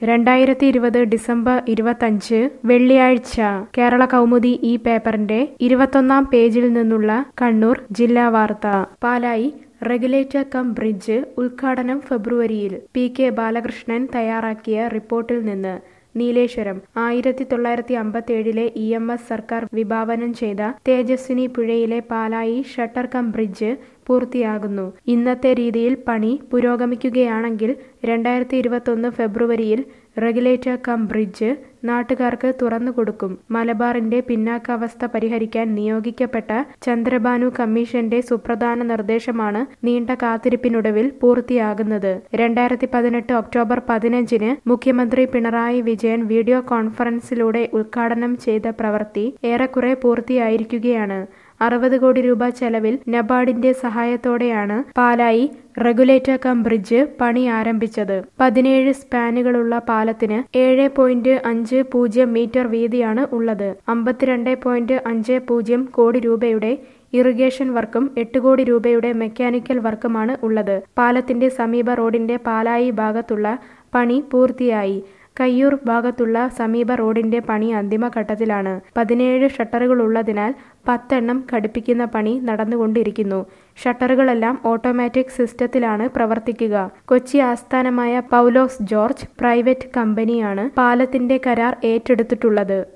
രണ്ടായിരത്തി ഇരുപത് ഡിസംബർ ഇരുപത്തഞ്ച് വെള്ളിയാഴ്ച കേരള കൗമുദി ഈ പേപ്പറിന്റെ ഇരുപത്തൊന്നാം പേജിൽ നിന്നുള്ള കണ്ണൂർ ജില്ലാ വാർത്ത പാലായി റെഗുലേറ്റർ കം ബ്രിഡ്ജ് ഉദ്ഘാടനം ഫെബ്രുവരിയിൽ പി കെ ബാലകൃഷ്ണൻ തയ്യാറാക്കിയ റിപ്പോർട്ടിൽ നിന്ന് നീലേശ്വരം ആയിരത്തി തൊള്ളായിരത്തി അമ്പത്തി ഏഴിലെ ഇ എം എസ് സർക്കാർ വിഭാവനം ചെയ്ത തേജസ്വിനി പുഴയിലെ പാലായി ഷട്ടർ കം ബ്രിഡ്ജ് പൂർത്തിയാകുന്നു ഇന്നത്തെ രീതിയിൽ പണി പുരോഗമിക്കുകയാണെങ്കിൽ രണ്ടായിരത്തി ഇരുപത്തൊന്ന് ഫെബ്രുവരിയിൽ റെഗുലേറ്റർ കം ബ്രിഡ്ജ് നാട്ടുകാർക്ക് തുറന്നുകൊടുക്കും മലബാറിന്റെ പിന്നാക്കാവസ്ഥ പരിഹരിക്കാൻ നിയോഗിക്കപ്പെട്ട ചന്ദ്രബാനു കമ്മീഷന്റെ സുപ്രധാന നിർദ്ദേശമാണ് നീണ്ട കാത്തിരിപ്പിനൊടുവിൽ പൂർത്തിയാകുന്നത് രണ്ടായിരത്തി പതിനെട്ട് ഒക്ടോബർ പതിനഞ്ചിന് മുഖ്യമന്ത്രി പിണറായി വിജയൻ വീഡിയോ കോൺഫറൻസിലൂടെ ഉദ്ഘാടനം ചെയ്ത പ്രവൃത്തി ഏറെക്കുറെ പൂർത്തിയായിരിക്കുകയാണ് അറുപത് കോടി രൂപ ചെലവിൽ നബാർഡിന്റെ സഹായത്തോടെയാണ് പാലായി റെഗുലേറ്റർ കം ബ്രിഡ്ജ് പണി ആരംഭിച്ചത് പതിനേഴ് സ്പാനുകളുള്ള പാലത്തിന് ഏഴ് പോയിന്റ് അഞ്ച് പൂജ്യം മീറ്റർ വീതിയാണ് ഉള്ളത് അമ്പത്തിരണ്ട് പോയിന്റ് അഞ്ച് പൂജ്യം കോടി രൂപയുടെ ഇറിഗേഷൻ വർക്കും എട്ട് കോടി രൂപയുടെ മെക്കാനിക്കൽ വർക്കുമാണ് ഉള്ളത് പാലത്തിന്റെ സമീപ റോഡിന്റെ പാലായി ഭാഗത്തുള്ള പണി പൂർത്തിയായി കയ്യൂർ ഭാഗത്തുള്ള സമീപ റോഡിന്റെ പണി അന്തിമഘട്ടത്തിലാണ് പതിനേഴ് ഷട്ടറുകൾ ഉള്ളതിനാൽ പത്തെണ്ണം ഘടിപ്പിക്കുന്ന പണി നടന്നുകൊണ്ടിരിക്കുന്നു ഷട്ടറുകളെല്ലാം ഓട്ടോമാറ്റിക് സിസ്റ്റത്തിലാണ് പ്രവർത്തിക്കുക കൊച്ചി ആസ്ഥാനമായ പൗലോസ് ജോർജ് പ്രൈവറ്റ് കമ്പനിയാണ് പാലത്തിന്റെ കരാർ ഏറ്റെടുത്തിട്ടുള്ളത്